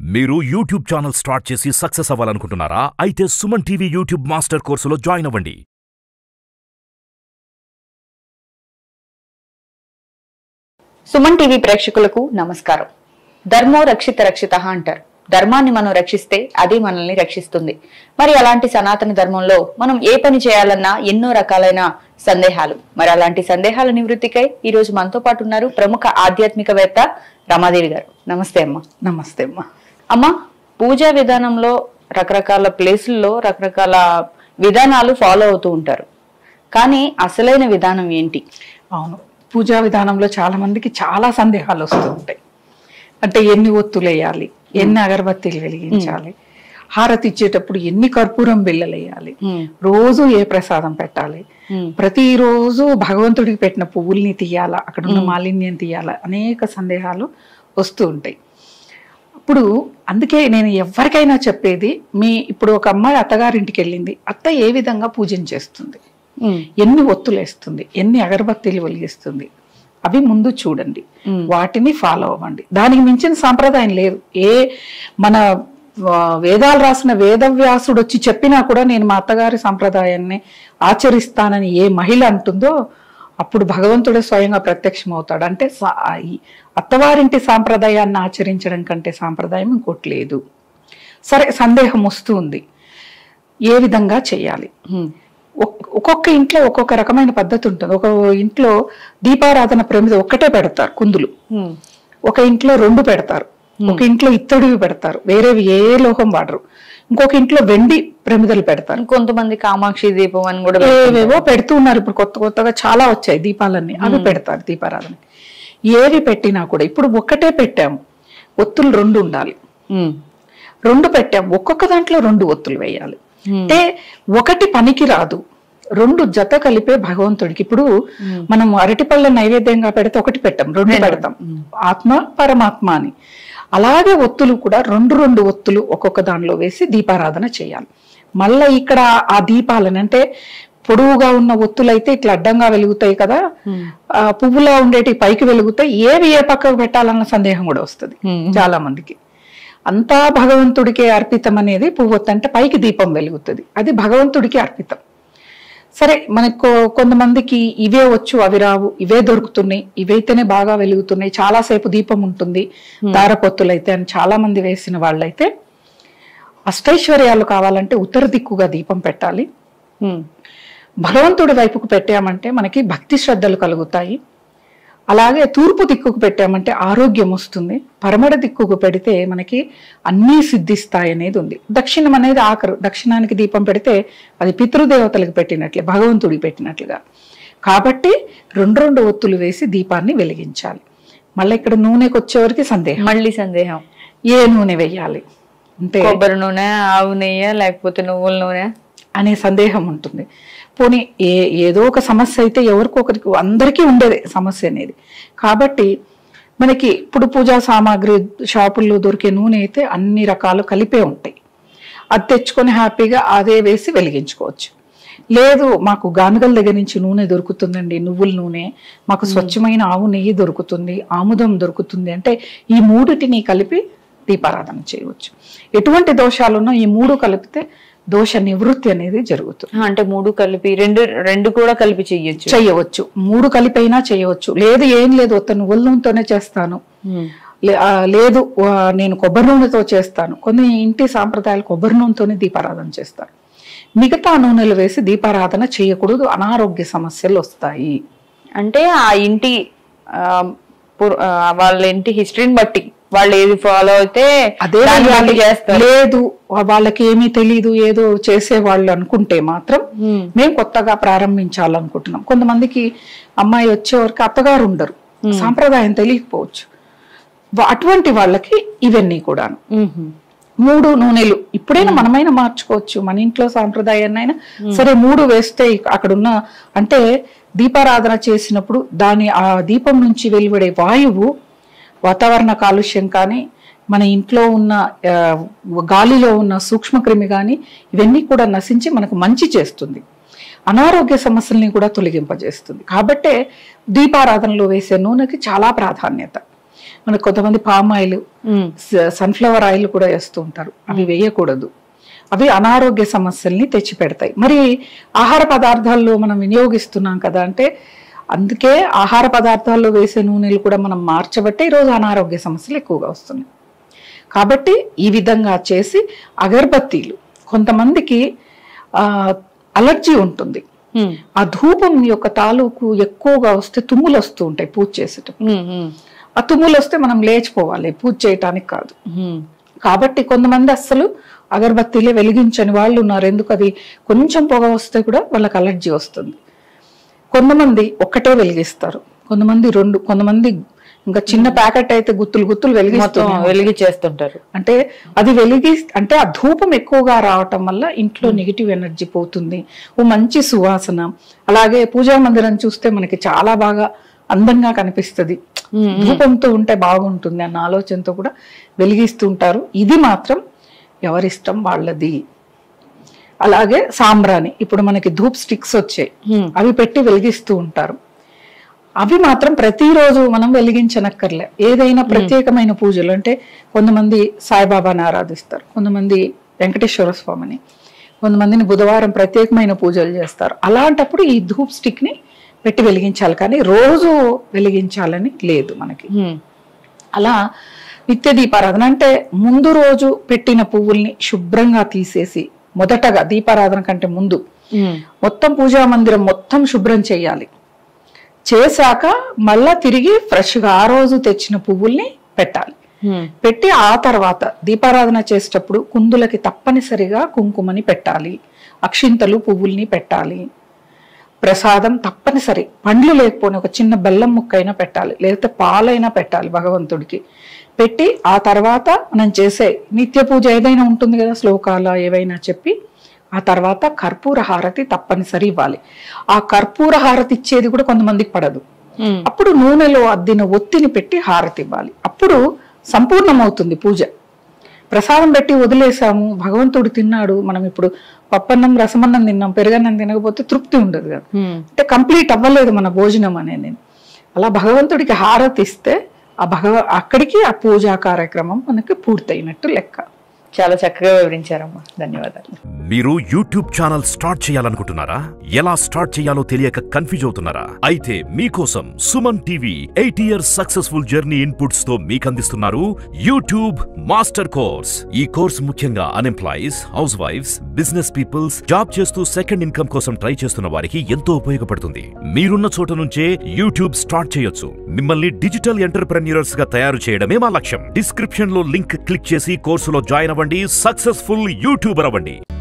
మీరు YouTube channel start చేసి success అవ్వాలనుకుంటున్నారా అయితే సుమన్ టీవీ యూట్యూబ్ మాస్టర్ కోర్సులో జాయిన్ అవ్వండి సుమన్ టీవీ ప్రేక్షకులకు నమస్కారం ధర్మో రక్షిత రక్షిత అంటారు ధర్మాన్ని మనం రక్షిస్తే అది మనల్ని రక్షిస్తుంది మరి అలాంటి సనాతన ధర్మంలో మనం ఏ పని చేయాలన్నా ఎన్నో రకాలైన సందేహాలు మరి అలాంటి సందేహాల నివృత్తికై ఈ రోజు మనతో పాటు ఉన్నారు ప్రముఖ ఆధ్యాత్మికవేత్త రమాదేవి గారు నమస్తే అమ్మ నమస్తే అమ్మా అమ్మ పూజా విధానంలో రకరకాల ప్లేసుల్లో రకరకాల విధానాలు ఫాలో అవుతూ ఉంటారు కానీ అసలైన విధానం ఏంటి అవును పూజా విధానంలో చాలా మందికి చాలా సందేహాలు వస్తూ ఉంటాయి అంటే ఎన్ని ఒత్తులు వేయాలి ఎన్ని అగరబత్తీలు వెలిగించాలి హారతి ఇచ్చేటప్పుడు ఎన్ని కర్పూరం బిళ్ళలు వేయాలి హ్మ్. రోజు ఏ ప్రసాదం పెట్టాలి హ్మ్. ప్రతిరోజు భగవంతుడికి పెట్టిన పువ్వుల్ని తీయాలా అక్కడ ఉన్న మాలిన్యం తీయాలా అనేక సందేహాలు వస్తూ ఉంటాయి ఇప్పుడు అందుకే నేను ఎవరికైనా చెప్పేది మీ ఇప్పుడు ఒక అమ్మాయి అత్తగారింటికి వెళ్ళింది అత్త ఏ విధంగా పూజన చేస్తుంది హ్మ్. ఎన్ని ఒత్తులు వేస్తుంది ఎన్ని అగరబత్తీలు వెలిగిస్తుంది అవి ముందు చూడండి వాటిని ఫాలో అవ్వండి దానికి మించిన సాంప్రదాయం లేదు ఏ మన ఆ, వేదాలు రాసిన వేదవ్యాసుడు వచ్చి చెప్పినా కూడా నేను మా అత్తగారి సాంప్రదాయాన్ని ఆచరిస్తానని ఏ మహిళ అంటుందో అప్పుడు భగవంతుడే స్వయంగా ప్రత్యక్షం అవుతాడు అంటే సా- ఈ అత్తవారింటి సాంప్రదాయాన్ని ఆచరించడం కంటే సాంప్రదాయం ఇంకోటి లేదు సరే సందేహం వస్తుంది ఏ విధంగా చేయాలి హ్మ్. ఒక్- ఒక్కొక్క ఇంట్లో ఒక్కొక్క రకమైన పద్ధతి ఉంటుంది ఒక ఇంట్లో దీపారాధన ప్రమిద ఒక్కటే పెడతారు కుందులు హ్మ్. ఒక ఇంట్లో రెండు పెడతారు ఒక ఇంట్లో ఇత్తడివి పెడతారు వేరేవి ఏ లోహం వాడరు ఇంకొక ఇంట్లో వెండి ప్రమిదలు పెడతారు కొంతమంది కామాక్షి దీపం అని కూడా ఏవేవో పెడుతూ ఉన్నారు ఇప్పుడు కొత్త కొత్తగా చాలా వచ్చాయి దీపాలన్నీ అవి పెడతారు దీపారాధన ఏవి పెట్టినా కూడా ఇప్పుడు ఒక్కటే పెట్టాము ఒత్తులు రెండు ఉండాలి హ్మ్. రెండు పెట్టాం ఒక్కొక్క దాంట్లో రెండు ఒత్తులు వేయాలి అంటే ఒకటి పనికి రాదు రెండు జత కలిపే భగవంతుడికి ఇప్పుడు మనం అరటిపళ్ళ నైవేద్యంగా పెడితే ఒకటి పెట్టాం రెండు పెడతాం ఆత్మ పరమాత్మ అని అలాగే ఒత్తులు కూడా రెండు రెండు ఒత్తులు ఒక్కొక్క దానిలో వేసి దీపారాధన చేయాలి మళ్ళీ ఇక్కడ ఆ దీపాలని అంటే పొడవుగా ఉన్న ఒత్తులు అయితే ఇట్లా అడ్డంగా వెలుగుతాయి కదా ఆ పువ్వులా ఉండేటి పైకి వెలుగుతాయి ఏవి ఏ పక్కకు పెట్టాలన్న సందేహం కూడా వస్తుంది చాలా మందికి అంతా భగవంతుడికే అర్పితం అనేది పువ్వొత్తు అంటే పైకి దీపం వెలుగుతుంది అది భగవంతుడికి అర్పితం సరే మనకు కొంతమందికి ఇవే వచ్చు అవి రావు ఇవే దొరుకుతున్నాయి ఇవైతేనే బాగా వెలుగుతున్నాయి చాలాసేపు దీపం ఉంటుంది దారపొత్తులైతే అని చాలా మంది వేసిన వాళ్ళైతే అష్టైశ్వర్యాలు కావాలంటే ఉత్తర దిక్కుగా దీపం పెట్టాలి హ్మ్. భగవంతుడి వైపుకు పెట్టామంటే మనకి భక్తి శ్రద్ధలు కలుగుతాయి అలాగే తూర్పు దిక్కుకు పెట్టామంటే ఆరోగ్యం వస్తుంది పరమడ దిక్కుకు పెడితే మనకి అన్నీ సిద్ధిస్తాయి అనేది ఉంది దక్షిణం అనేది ఆఖరు దక్షిణానికి దీపం పెడితే అది పితృదేవతలకు పెట్టినట్లే భగవంతుడికి పెట్టినట్లుగా కాబట్టి రెండు రెండు ఒత్తులు వేసి దీపాన్ని వెలిగించాలి మళ్ళీ ఇక్కడ నూనెకి వచ్చేవరకు సందేహం మళ్ళీ సందేహం ఏ నూనె వేయాలి అంటే కొబ్బరి నూనె ఆవు నెయ్యి లేకపోతే నువ్వుల నూనె అనే సందేహం ఉంటుంది పోనీ ఏ ఏదో ఒక సమస్య అయితే ఎవరికొకరికి అందరికీ ఉండేది సమస్య అనేది కాబట్టి మనకి ఇప్పుడు పూజా సామాగ్రి షాపుల్లో దొరికే నూనె అయితే అన్ని రకాలు కలిపే ఉంటాయి అది తెచ్చుకొని హ్యాపీగా అదే వేసి వెలిగించుకోవచ్చు లేదు మాకు గానుగల దగ్గర నుంచి నూనె దొరుకుతుందండి నువ్వుల నూనె మాకు స్వచ్ఛమైన ఆవు నెయ్యి దొరుకుతుంది ఆముదం దొరుకుతుంది అంటే ఈ మూడిటిని కలిపి దీపారాధన చేయవచ్చు ఎటువంటి దోషాలున్నా ఈ మూడు కలిపితే దోష నివృత్తి అనేది జరుగుతుంది అంటే మూడు కలిపి రెండు రెండు కూడా కలిపి చెయ్యొచ్చు చేయవచ్చు మూడు కలిపైనా చేయవచ్చు లేదు ఏం లేదు ఒక్క నువ్వుల నూనెతోనే చేస్తాను హ్మ్. లే- ఆ, లేదు ఆ, నేను కొబ్బరి నూనెతో చేస్తాను కొన్ని ఇంటి సాంప్రదాయాలు కొబ్బరి నూనెతోనే దీపారాధన చేస్తారు మిగతా నూనెలు వేసి దీపారాధన చేయకూడదు అనారోగ్య సమస్యలు వస్తాయి అంటే ఆ ఇంటి ఆ, పుర- ఆ, వాళ్ళ ఇంటి హిస్టరీని బట్టి వాళ్ళు ఏది ఫాలో అయితే అదే దాన్ని బట్టి వేయాలి. చేస్తారు లేదు వాళ్ళకి ఏమీ తెలియదు ఏదో చేసేవాళ్ళు అనుకుంటే మాత్రం హ్మ్. మేము కొత్తగా ప్రారంభించాలనుకుంటున్నాం కొంతమందికి అమ్మాయి వచ్చేవరకు అత్తగారు ఉండరు సాంప్రదాయం తెలియకపోవచ్చు వా- అటువంటి వాళ్ళకి ఇవన్నీ కూడాను మ్మ్. మూడు నూనెలు ఇప్పుడైనా మనమైనా మార్చుకోవచ్చు మన ఇంట్లో సాంప్రదాయాన్నైనా సరే మూడు వేస్తే ఇక అక్కడున్న అంటే దీపారాధన చేసినప్పుడు దాని ఆ దీపం నుంచి వెలువడే వాయువు వాతావరణ కాలుష్యం కానీ మన ఇంట్లో ఉన్న ఆ, గాలిలో ఉన్న సూక్ష్మక్రిమి కానీ ఇవన్నీ కూడా నశించి మనకు మంచి చేస్తుంది అనారోగ్య సమస్యల్ని కూడా తొలగింపజేస్తుంది కాబట్టే దీపారాధనలో వేసే నూనెకి చాలా ప్రాధాన్యత మనకు కొంతమంది పామ్ ఆయిల్ ఉమ్, సన్ఫ్లవర్ ఆయిల్ కూడా వేస్తూ ఉంటారు అవి వేయకూడదు అవి అనారోగ్య సమస్యల్ని తెచ్చిపెడతాయి మరి ఆహార పదార్థాల్లో మనం వినియోగిస్తున్నాం కదా అంటే అందుకే ఆహార పదార్థాల్లో వేసే నూనెలు కూడా మనం మార్చబట్టే ఈరోజు అనారోగ్య సమస్యలు ఎక్కువగా వస్తున్నాయి కాబట్టి ఈ విధంగా చేసి అగరబత్తీలు కొంతమందికి ఆ, అలర్జీ ఉంటుంది ఉమ్, ఆ ధూపం యొక్క తాలూకు ఎక్కువగా వస్తే తుమ్ములు వస్తూ ఉంటాయి పూజ చేసేటప్పుడు ఉమ్, ఉమ్, ఆ తుమ్ములు వస్తే మనం లేచిపోవాలి పూజ చేయటానికి కాదు ఉమ్, కాబట్టి కొంతమంది అస్సలు అగరబత్తీలే వెలిగించని వాళ్ళు ఉన్నారు ఎందుకు అది కొంచెం పొగ వస్తే కూడా వాళ్ళకి అలర్జీ వస్తుంది కొంతమంది ఒక్కటే వెలిగిస్తారు కొంతమంది రెండు కొంతమంది ఇంకా చిన్న ప్యాకెట్ అయితే గుత్తులు గుత్తులు మొత్తం వెలిగిస్తారు వెలిగి చేస్తుంటారు అంటే అది వెలిగి అంటే ఆ ధూపం ఎక్కువగా రావటం వల్ల ఇంట్లో నెగిటివ్ ఎనర్జీ పోతుంది ఓ మంచి సువాసన అలాగే పూజా మందిరం చూస్తే మనకి చాలా బాగా అందంగా కనిపిస్తుంది ధూపంతో ఉంటే బాగుంటుంది అన్న ఆలోచనతో కూడా వెలిగిస్తూ ఉంటారు ఇది మాత్రం ఎవరిష్టం వాళ్ళది అలాగే సాంబ్రాణి ఇప్పుడు మనకి ధూప్ స్టిక్స్ వచ్చాయి Hmm. అవి పెట్టి వెలిగిస్తూ ఉంటారు అవి మాత్రం ప్రతిరోజు మనం వెలిగించనక్కర్లే ఏదైనా ప్రత్యేకమైన పూజలు అంటే కొంతమంది సాయిబాబాని ఆరాధిస్తారు కొంతమంది వెంకటేశ్వర స్వామిని కొంతమందిని బుధవారం ప్రత్యేకమైన పూజలు చేస్తారు అలాంటప్పుడు ఈ ధూప్ స్టిక్ ని పెట్టి వెలిగించాలి కానీ రోజు వెలిగించాలని లేదు మనకి ఉమ్, అలా నిత్య దీపారాధన అంటే ముందు రోజు పెట్టిన పువ్వుల్ని శుభ్రంగా తీసేసి మొదటగా దీపారాధన కంటే ముందు ఉమ్, మొత్తం పూజా మందిరం మొత్తం శుభ్రం చేయాలి చేశాక మళ్ళా తిరిగి ఫ్రెష్గా ఆ రోజు తెచ్చిన పువ్వుల్ని పెట్టాలి ఉమ్, పెట్టి ఆ తర్వాత దీపారాధన చేసేటప్పుడు కుందులకి తప్పనిసరిగా కుంకుమని పెట్టాలి అక్షింతలు పువ్వుల్ని పెట్టాలి ప్రసాదం తప్పనిసరి పండ్లు లేకపోయినా ఒక చిన్న బెల్లం ముక్కైనా పెట్టాలి లేకపోతే పాలైనా పెట్టాలి భగవంతుడికి పెట్టి ఆ తర్వాత మనం చేసే నిత్య పూజ ఏదైనా ఉంటుంది కదా శ్లోకాల ఏవైనా చెప్పి ఆ తర్వాత కర్పూర హారతి తప్పనిసరి ఇవ్వాలి ఆ కర్పూర హారతి ఇచ్చేది కూడా కొంతమందికి పడదు ఉమ్, అప్పుడు నూనెలో అద్దిన ఒత్తిని పెట్టి హారతి ఇవ్వాలి అప్పుడు సంపూర్ణమవుతుంది పూజ ప్రసాదం పెట్టి వదిలేసాము భగవంతుడు తిన్నాడు మనం ఇప్పుడు పప్పన్నం రసమన్నం తిన్నాం పెరుగన్నం తినకపోతే తృప్తి ఉండదు కదా ఉమ్, అంటే కంప్లీట్ అవ్వలేదు మన భోజనం అనేది అలా భగవంతుడికి హారతి ఇస్తే ఆ భగవ అక్కడికి ఆ పూజా కార్యక్రమం మనకి పూర్తయినట్టు లెక్క చాలా చక్కగా వివరించారమ్మా ధన్యవాదాలు మీరు యూట్యూబ్ ఛానల్ స్టార్ట్ చేయాలనుకుంటున్నారా ఎలా స్టార్ట్ చేయాలో తెలియక కన్ఫ్యూజ్ అవుతున్నారా అయితే మీకోసం Suman TV eight years successful journey inputs తో మీకు అందిస్తున్నారు యూట్యూబ్ మాస్టర్ కోర్స్ ఈ కోర్స్ ముఖ్యంగా unemployees house wifes business peoples job చేస్తూ సెకండ్ ఇన్కమ్ కోసం ట్రై చేస్తున్న వారికి ఎంతో ఉపయోగపడుతుంది మీరున్న చోట నుంచే యూట్యూబ్ స్టార్ట్ చేయొచ్చు మిమ్మల్ని డిజిటల్ ఎంటర్ప్రెన్యూర్స్ గా తయారు చేయడమే మా లక్ష్యం డిస్క్రిప్షన్ లో లింక్ క్లిక్ చేసి కోర్సులో జాయిన్ అవ్వండి సక్సెస్ఫుల్ యూట్యూబర్ అవ్వండి